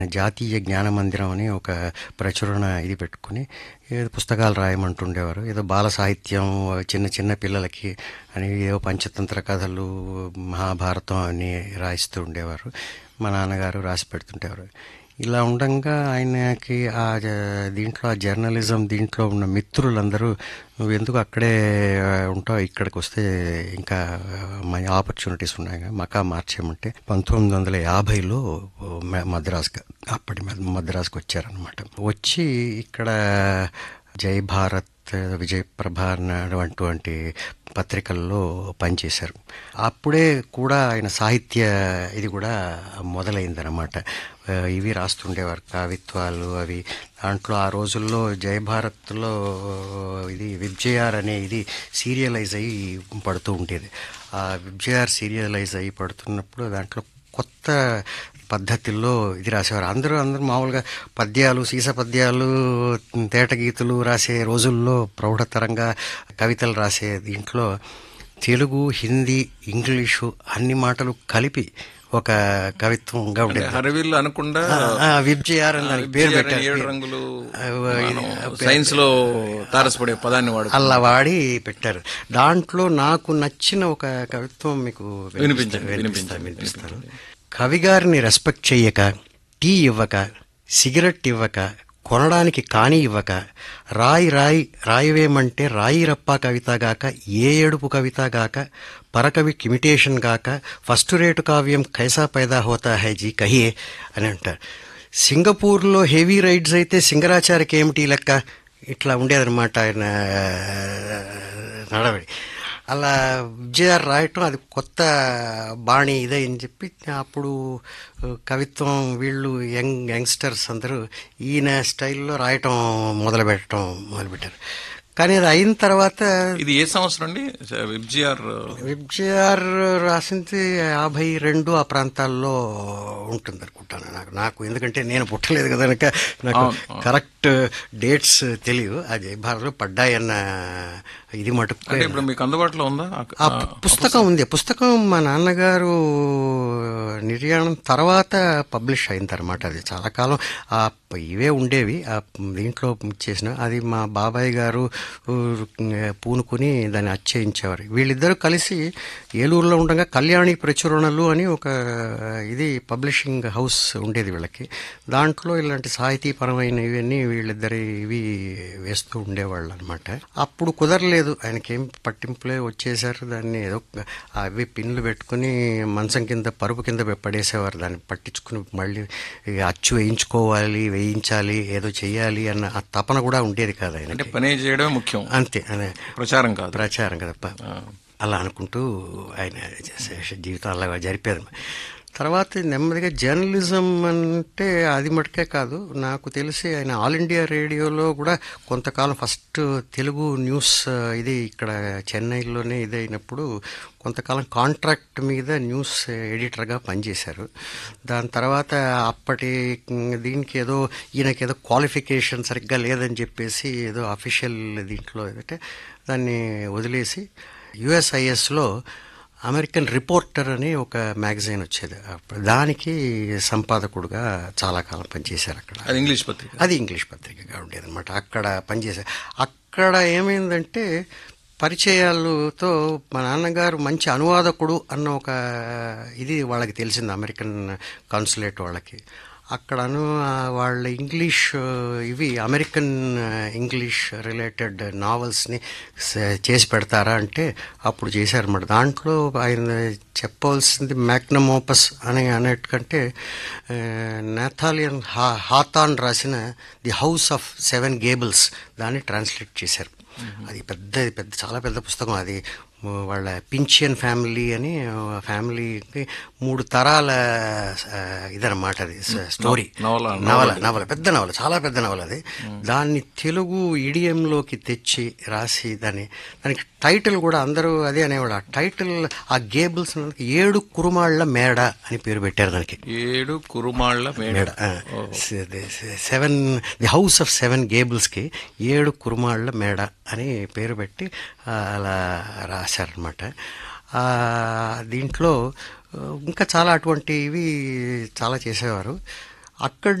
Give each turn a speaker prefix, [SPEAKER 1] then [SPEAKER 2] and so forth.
[SPEAKER 1] జాతీయ జ్ఞాన మందిరం అని ఒక ప్రచురణ ఇది పెట్టుకుని ఏదో పుస్తకాలు రాయమంటుండేవారు ఏదో బాల సాహిత్యం చిన్న చిన్న పిల్లలకి అని ఏదో పంచతంత్ర కథలు మహాభారతం అని రాయిస్తూ ఉండేవారు మా నాన్నగారు రాసి పెడుతుండేవారు ఇలా ఉండగా ఆయనకి ఆ జ- దీంట్లో ఆ జర్నలిజం దీంట్లో ఉన్న మిత్రులందరూ నువ్వు ఎందుకు అక్కడే ఆ, ఉంటావు ఇక్కడికి వస్తే ఇంకా మంచి ఆపర్చునిటీస్ ఉన్నాయి కదా, మకా మార్చేయమంటే పంతొమ్మిది వందల యాభైలో మ- మద్రాస్గా అప్పటి మద్- మద్రాస్కి వచ్చారనమాట వచ్చి ఇక్కడ జై భారత్ విజయ్ ప్రభ అన్నటువంటి పత్రికల్లో పనిచేశారు అప్పుడే కూడా ఆయన సాహిత్య ఇది కూడా మొదలైందనమాట ఆ, ఇవి రాస్తుండేవారు కవిత్వాలు అవి దాంట్లో ఆ రోజుల్లో జయ భారత్లో ఇది విబ్జేఆర్ అనే ఇది సీరియలైజ్ అయ్యి పడుతూ ఉండేది ఆ విబ్జేఆర్ సీరియలైజ్ అయ్యి పడుతున్నప్పుడు దాంట్లో కొత్త పద్ధతుల్లో ఇది రాసేవారు అందరూ అందరూ మామూలుగా పద్యాలు సీస పద్యాలు తేట గీతులు రాసే రోజుల్లో ప్రౌఢతరంగా కవితలు రాసే దీంట్లో తెలుగు హిందీ ఇంగ్లీషు అన్ని మాటలు కలిపి ఒక కవిత్వంగా ఉండేది
[SPEAKER 2] హరవిల్లు అనకుండా
[SPEAKER 1] ఆ, విబ్జేఆర్ అని దానికి పేరు
[SPEAKER 2] విజయాన్ని
[SPEAKER 1] పెట్టారు
[SPEAKER 2] ఏడు రంగులు
[SPEAKER 1] ఆ, ఇది,
[SPEAKER 2] సైన్స్ లో తారసపడే పదాన్ని వాడు
[SPEAKER 1] అలా వాడి పెట్టారు దాంట్లో నాకు నచ్చిన ఒక కవిత్వం మీకు
[SPEAKER 2] వినిపించండి,
[SPEAKER 1] వినిపిస్తాను
[SPEAKER 2] వినిపించండి,
[SPEAKER 1] వినిపిస్తాను కవిగారిని రెస్పెక్ట్ చెయ్యక టీ ఇవ్వక సిగరెట్ ఇవ్వక కొనడానికి కాని ఇవ్వక రాయి రాయి రాయివేమంటే రాయి రప్ప కవిత గాక ఏ ఏడుపు కవిత గాక పరకవి ఇమిటేషన్ గాక ఫస్ట్ రేటు కావ్యం కైసా పైదా హోతా హై జీ కహియే అని అంటారు సింగపూర్లో హెవీ రైడ్స్ అయితే సింగరాచారికి ఏమిటి లెక్క ఇట్లా ఉండేదన్నమాట ఆయన నడవడి అలా విజయార్ రాయటం అది కొత్త బాణి ఇదే అని చెప్పి అప్పుడు కవిత్వం వీళ్ళు యంగ్ యంగ్స్టర్స్ అందరూ ఈయన స్టైల్లో రాయటం మొదలు పెట్టడం మొదలుపెట్టారు కానీ అది అయిన తర్వాత
[SPEAKER 2] ఇది ఏ సంవత్సరం అండి విబ్జిఆర్
[SPEAKER 1] విబ్జిఆర్ రాసింది యాభై రెండు ఆ ప్రాంతాల్లో ఉంటుంది అనుకుంటాను నాకు నాకు ఎందుకంటే నేను పుట్టలేదు కదా కనుక నాకు కరెక్ట్ డేట్స్ తెలియదు ఆ జయభారత్లో పడ్డాయన్న ఇది మటుకు
[SPEAKER 2] అంటే ఇప్పుడు మీకు అందుబాటులో ఉందా
[SPEAKER 1] ఆ పుస్తకం ఉంది పుస్తకం మా నాన్నగారు నిర్యాణం తర్వాత పబ్లిష్ అయిందన్నమాట అది చాలా కాలం ఆ ప- ఇవే ఉండేవి ఆ దీంట్లో చేసిన అది మా బాబాయ్ గారు ఊ, పూనుకుని దాన్ని అచ్చయించేవారు వీళ్ళిద్దరూ కలిసి ఏలూరులో ఉండగా కళ్యాణి ప్రచురణలు అని ఒక ఇది పబ్లిషింగ్ హౌస్ ఉండేది వీళ్ళకి దాంట్లో ఇలాంటి సాహితీపరమైన ఇవన్నీ వీళ్ళిద్దరి ఇవి వేస్తూ ఉండేవాళ్ళు అనమాట అప్పుడు కుదరలేదు ఆయనకేం పట్టింపులే వచ్చేసారు దాన్ని ఏదో అవి పిన్లు పెట్టుకుని మంచం కింద పరుపు కింద పడేసేవారు దాన్ని పట్టించుకుని మళ్ళీ ఇక అచ్చు వేయించుకోవాలి వేయించాలి ఏదో చెయ్యాలి అన్న ఆ తపన కూడా ఉండేది కాదు
[SPEAKER 2] అంటే
[SPEAKER 1] ఆయనకి
[SPEAKER 2] పని చేయడమే ముఖ్యం
[SPEAKER 1] అంతే అదే
[SPEAKER 2] ప్రచారం కాదు
[SPEAKER 1] ప్రచారం కదా ప- అలా అనుకుంటూ ఆయన చేసే జీవితం అలా జరిపారు తర్వాత నెమ్మదిగా జర్నలిజం అంటే అది మటుకే కాదు నాకు తెలిసి ఆయన ఆల్ ఇండియా రేడియోలో కూడా కొంతకాలం ఫస్ట్ తెలుగు న్యూస్ ఆ, ఇది ఇక్కడ చెన్నైలోనే ఇదైనప్పుడు కొంతకాలం కాంట్రాక్ట్ మీద న్యూస్ ఎడిటర్గా పనిచేశారు దాని తర్వాత అప్పటి ఉమ్, దీనికి ఏదో ఈయనకి ఏదో క్వాలిఫికేషన్ సరిగ్గా లేదని చెప్పేసి ఏదో అఫీషియల్ దీంట్లో ఏదంటే దాన్ని వదిలేసి యుఎస్ఐఎస్లో అమెరికన్ రిపోర్టర్ అని ఒక మ్యాగజైన్ వచ్చేది అప్పుడు దానికి సంపాదకుడుగా చాలా కాలం పనిచేశారు అక్కడ
[SPEAKER 2] అది ఇంగ్లీష్ పత్రిక
[SPEAKER 1] అది ఇంగ్లీష్ పత్రికగా ఉండేది అనమాట అక్కడ పనిచేసే అక్కడ ఏమైందంటే పరిచయాలతో మా నాన్నగారు మంచి అనువాదకుడు అన్న ఒక ఇది వాళ్ళకి తెలిసింది అమెరికన్ కాన్సులేట్ వాళ్ళకి అక్కడ అను వాళ్ళ ఇంగ్లీష్ ఇవి అమెరికన్ ఇంగ్లీష్ రిలేటెడ్ నావల్స్ని స- చేసి పెడతారా అంటే అప్పుడు చేశారన్నమాట దాంట్లో ఆయన చెప్పవలసింది మ్యాగ్నమోపస్ అని అనేటికంటే నాథాలియన్ హా హాతాన్ రాసిన the house of seven gables దాన్ని ట్రాన్స్లేట్ చేశారు అది పెద్ద పెద్ద చాలా పెద్ద పుస్తకం అది వాళ్ళ పించియన్ ఫ్యామిలీ అని ఫ్యామిలీకి మూడు తరాల ఆ, ఇదన్నమాట అది స- స్టోరీ
[SPEAKER 2] నవల,
[SPEAKER 1] నవల నవల పెద్ద నవల చాలా పెద్ద నవల అది దాన్ని తెలుగు ఇడియంలోకి తెచ్చి రాసి దాన్ని దానికి టైటిల్ కూడా అందరూ అదే అనేవాడు ఆ టైటిల్ ఆ గేబుల్స్ అన్నది ఏడు కురుమాళ్ల మేడ అని పేరు పెట్టారు దానికి
[SPEAKER 2] ఏడు కురుమాళ్ల మేడ
[SPEAKER 1] మేడ seven the house of seven గేబుల్స్కి ఏడు కురుమాళ్ల మేడ అని పేరు పెట్టి ఆ, అలా రాశారనమాట దీంట్లో ఆ, ఇంకా చాలా అటువంటివి చాలా చేసేవారు అక్కడి